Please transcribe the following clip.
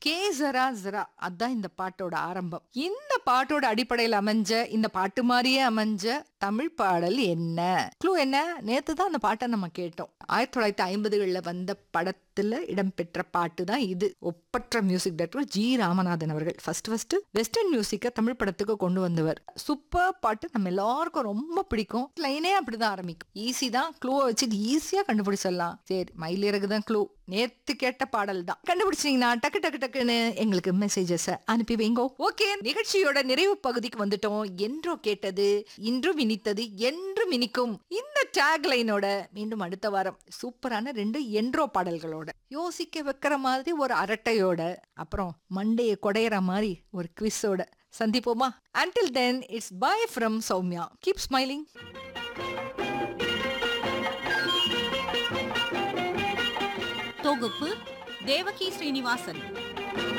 K ஜரா ஜரா அதான் இந்த பாட்டோட ஆரம்பம் இந்த பாட்டோட அடிப்படையில் அமைஞ்ச இந்த பாட்டு மாதிரியே அமைஞ்ச தமிழ் பாடல் என்ன க்ளூ என்ன நேத்து தான் அந்த பாட்டை நம்ம கேட்டோம் ஆயிரத்தி தொள்ளாயிரத்தி ஐம்பதுகள்ல வந்த படத்துல இடம்பெற்ற பாட்டு தான் இது ஒப்பற்ற மியூசிக் டைரக்டர் ஜி ராமநாதன் அவர்கள் ஃபர்ஸ்ட் ஃபர்ஸ்ட் வெஸ்டர்ன் மியூசிக்கை தமிழ் படத்துக்கு கொண்டு வந்தவர் சூப்பர் பாட்டு நம்ம எல்லாருக்கும் ரொம்ப பிடிக்கும் லைனே அப்படிதான் ஆரம்பிக்கும் ஈஸி தான் க்ளூவை வச்சு ஈஸியா கண்டுபிடிச்சிடலாம் சரி மயிலிறகு தான் க்ளூ நேத்து கேட்ட பாடல் தான் கண்டுபிடிச்சீங்கன்னா டக்கு டக்கு டக்குன்னு எங்களுக்கு மெசேஜஸ் அனுப்பி வைங்கோ ஓகே நிகழ்ச்சியோட நிறைவு பகுதிக்கு வந்துட்டோம் என்றோ கேட்டது இன்றும் இனித்தது என்றும் இனிக்கும் இந்த டேக் லைனோட மீண்டும் அடுத்த வாரம் சூப்பரான ரெண்டு என்ட்ரோ பாடல்களோட யோசிக்க வைக்கிற மாதிரி ஒரு அரட்டையோட அப்புறம் மண்டையை கொடையிற மாதிரி ஒரு குவிஸோட சந்திப்போமா until then it's bye from Soumya keep smiling தொகுப்பு தேவகி ஸ்ரீனிவாசன்